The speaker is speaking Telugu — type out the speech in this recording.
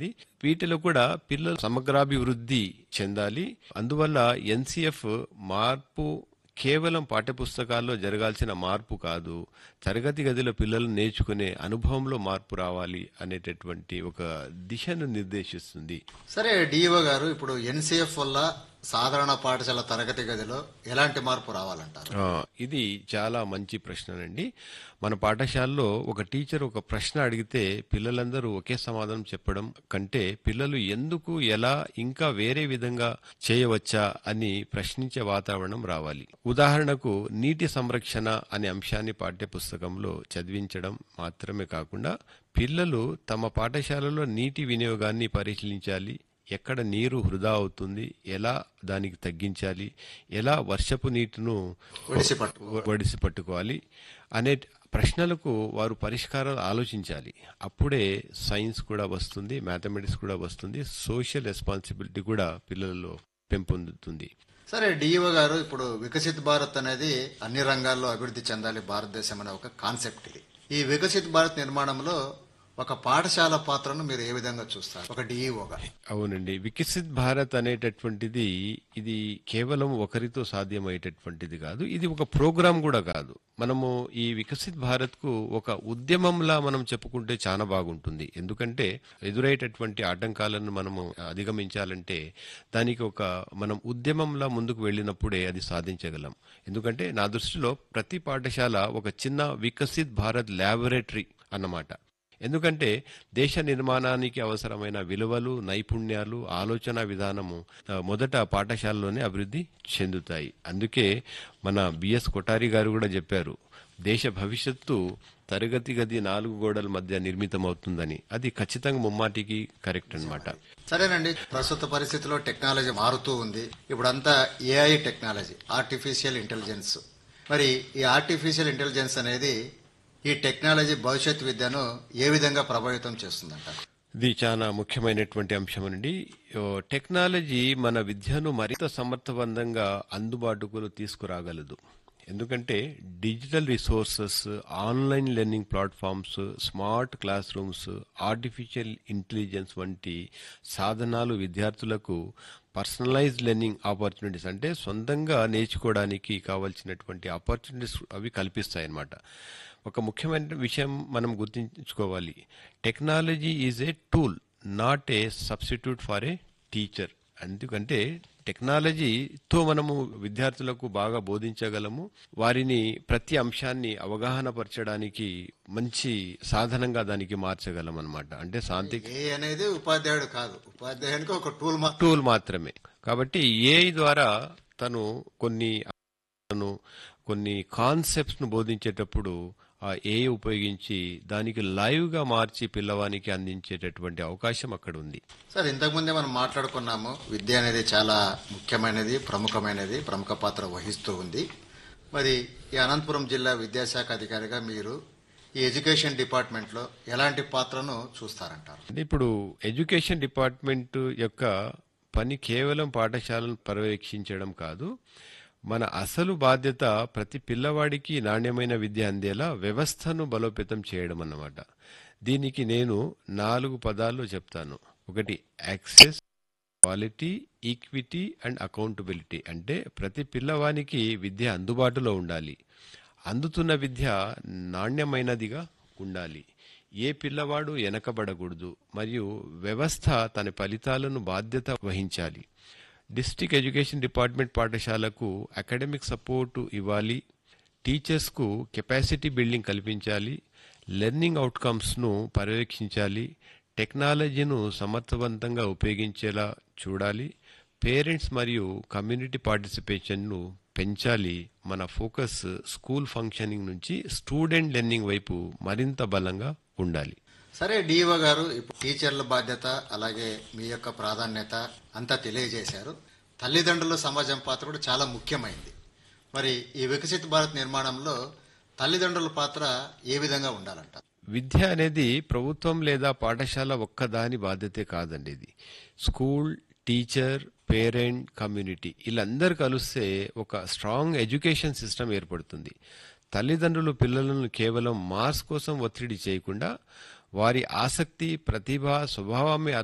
జరుగుతుంది వీటిలో కూడా పిల్లలు సమగ్రాభివృద్ధి చెందాలి అందువల్ల ఎన్సిఎఫ్ మార్పు కేవలం పాఠ్యపుస్తకాల్లో జరగాల్సిన మార్పు కాదు తరగతి గదిలో పిల్లలు నేర్చుకునే అనుభవంలో మార్పు రావాలి అనేటటువంటి ఒక దిశను నిర్దేశిస్తుంది సరే డిఓ గారు ఇప్పుడు ఎన్సీఎఫ్ వల్ల సాధారణ పాఠశాల తరగతి గదిలో ఎలాంటి మార్పు రావాలంటారు ఆ, ఇది చాలా మంచి ప్రశ్ననండి మన పాఠశాలలో ఒక టీచర్ ఒక ప్రశ్న అడిగితే పిల్లలందరూ ఒకే సమాధానం చెప్పడం కంటే పిల్లలు ఎందుకు ఎలా ఇంకా వేరే విధంగా చేయవచ్చా అని ప్రశ్నించే వాతావరణం రావాలి ఉదాహరణకు నీటి సంరక్షణ అనే అంశాన్ని పాఠ్యపుస్తకంలో చదివించడం మాత్రమే కాకుండా పిల్లలు తమ పాఠశాలలో నీటి వినియోగాన్ని పరిశీలించాలి ఎక్కడ నీరు వృధా అవుతుంది ఎలా దానికి తగ్గించాలి ఎలా వర్షపు నీటిను ఒడిసి పట్టు వడిసి పట్టుకోవాలి అనే ప్రశ్నలకు వారు పరిష్కారాలు ఆలోచించాలి అప్పుడే సైన్స్ కూడా వస్తుంది మ్యాథమెటిక్స్ కూడా వస్తుంది సోషల్ రెస్పాన్సిబిలిటీ కూడా పిల్లలలో పెంపొందుతుంది సరే డిఓ గారు ఇప్పుడు వికసిత్ భారత్ అనేది అన్ని రంగాల్లో అభివృద్ధి చెందాలి భారతదేశం అనే ఒక కాన్సెప్ట్ ఇది ఈ వికసిత్ భారత్ నిర్మాణంలో ఒక పాఠశాల పాత్రను మీరు ఏ విధంగా చూస్తారు ఒక డిఈఓగా అవునండి వికసిత్ భారత్ అనేటటువంటిది ఇది కేవలం ఒకరితో సాధ్యమయ్యేటటువంటిది కాదు ఇది ఒక ప్రోగ్రాం కూడా కాదు మనము ఈ వికసిత్ భారత్ కు ఒక ఉద్యమంలా మనం చెప్పుకుంటే చాలా బాగుంటుంది ఎందుకంటే ఎదురయ్యేటటువంటి ఆటంకాలను మనము అధిగమించాలంటే దానికి ఒక మనం ఉద్యమంలా ముందుకు వెళ్ళినప్పుడే అది సాధించగలం ఎందుకంటే నా దృష్టిలో ప్రతి పాఠశాల ఒక చిన్న వికసిత్ భారత్ ల్యాబొరేటరీ అన్నమాట ఎందుకంటే దేశ నిర్మాణానికి అవసరమైన విలువలు నైపుణ్యాలు ఆలోచన విధానము ఆ, మొదట పాఠశాలలోనే అభివృద్ధి చెందుతాయి అందుకే మన బిఎస్ కొఠారి గారు కూడా చెప్పారు దేశ భవిష్యత్తు తరగతి గది నాలుగు గోడల మధ్య నిర్మితమవుతుందని అది ఖచ్చితంగా ముమ్మాటికి కరెక్ట్ అన్నమాట సరేనండి ప్రస్తుత పరిస్థితిలో టెక్నాలజీ మారుతూ ఉంది ఇప్పుడంతా ఏఐ టెక్నాలజీ ఆర్టిఫిషియల్ ఇంటెలిజెన్స్ మరి ఈ ఆర్టిఫిషియల్ ఇంటెలిజెన్స్ అనేది ఈ టెక్నాలజీ భవిష్యత్ విద్యను ఏ విధంగా ప్రభావితం చేస్తుందంటారు ఇది చాలా ముఖ్యమైనటువంటి అంశం అండి ఓ, టెక్నాలజీ మన విద్యను మరింత సమర్థవంతంగా అందుబాటుకు తీసుకురాగలదు ఎందుకంటే digital resources online learning platforms smart classrooms artificial intelligence వంటి సాధనాలు విద్యార్థులకు పర్సనలైజ్ లెర్నింగ్ ఆపర్చునిటీస్ అంటే సొంతంగా నేర్చుకోవడానికి కావాల్సినటువంటి ఆపర్చునిటీస్ అవి కల్పిస్తాయి అన్నమాట ఒక ముఖ్యమైన విషయం మనం గుర్తుంచుకోవాలి technology is a tool not a substitute for a teacher ఎందుకంటే టెక్నాలజీతో మనము విద్యార్థులకు బాగా బోధించగలము వారిని ప్రతి అంశాన్ని అవగాహన పరచడానికి మంచి సాధనంగా దానికి మార్చగలం అనమాట అంటే శాంతి ఏ అనేది ఉపాధ్యాయుడు కాదు ఉపాధ్యాయునికి ఒక టూల్ మాత్రం టూల్ మాత్రమే కాబట్టి ఏఐ ద్వారా తను కొన్ని తను కొన్ని కాన్సెప్ట్స్ ను బోధించేటప్పుడు ఆ ఏ ఉపయోగించి దానికి లైవ్ గా మార్చి పిల్లవానికి అందించేటటువంటి అవకాశం అక్కడ ఉంది సార్ ఇంతకుముందే మనం మాట్లాడుకున్నాము విద్య అనేది చాలా ముఖ్యమైనది ప్రముఖమైనది ప్రముఖ పాత్ర వహిస్తూ ఉంది మరి ఈ అనంతపురం జిల్లా విద్యాశాఖ అధికారిగా మీరు ఈ ఎడ్యుకేషన్ డిపార్ట్మెంట్లో ఎలాంటి పాత్రను చూస్తారంటారు అంటే ఇప్పుడు ఎడ్యుకేషన్ డిపార్ట్మెంట్ యొక్క పని కేవలం పాఠశాలను పర్యవేక్షించడం కాదు మన అసలు బాధ్యత ప్రతి పిల్లవాడికి నాణ్యమైన విద్య అందేలా వ్యవస్థను బలోపేతం చేయడం అన్నమాట దీనికి నేను నాలుగు పదాల్లో చెప్తాను ఒకటి access quality equity and accountability అంటే ప్రతి పిల్లవానికి విద్య అందుబాటులో ఉండాలి అందుతున్న విద్య నాణ్యమైనదిగా ఉండాలి ఏ పిల్లవాడు వెనకబడకూడదు మరియు వ్యవస్థ తన ఫలితాలను బాధ్యత వహించాలి డిస్ట్రిక్ట్ ఎడ్యుకేషన్ డిపార్ట్మెంట్ పాఠశాలకు అకాడమిక్ సపోర్టు ఇవ్వాలి టీచర్స్కు కెపాసిటీ బిల్డింగ్ కల్పించాలి లెర్నింగ్ అవుట్కమ్స్ను పర్యవేక్షించాలి టెక్నాలజీను సమర్థవంతంగా ఉపయోగించేలా చూడాలి పేరెంట్స్ మరియు కమ్యూనిటీ పార్టిసిపేషన్ను పెంచాలి మన ఫోకస్ స్కూల్ ఫంక్షనింగ్ నుంచి స్టూడెంట్ లెర్నింగ్ వైపు మరింత బలంగా ఉండాలి సరే డిఓ గారు ఇప్పుడు టీచర్ల బాధ్యత అలాగే మీ యొక్క ప్రాధాన్యత అంతా తెలియజేశారు తల్లిదండ్రుల సమాజం పాత్ర కూడా చాలా ముఖ్యమైంది మరి ఈ వికసిత్ భారత్ నిర్మాణంలో తల్లిదండ్రుల పాత్ర ఏ విధంగా ఉండాలంట విద్య అనేది ప్రభుత్వం లేదా పాఠశాల ఒక్కదాని బాధ్యతే కాదండి ఇది స్కూల్ టీచర్ పేరెంట్ కమ్యూనిటీ వీళ్ళందరూ కలిస్తే ఒక స్ట్రాంగ్ ఎడ్యుకేషన్ సిస్టమ్ ఏర్పడుతుంది తల్లిదండ్రులు పిల్లలను కేవలం మార్క్స్ కోసం ఒత్తిడి చేయకుండా వారి ఆసక్తి ప్రతిభ స్వభావాన్ని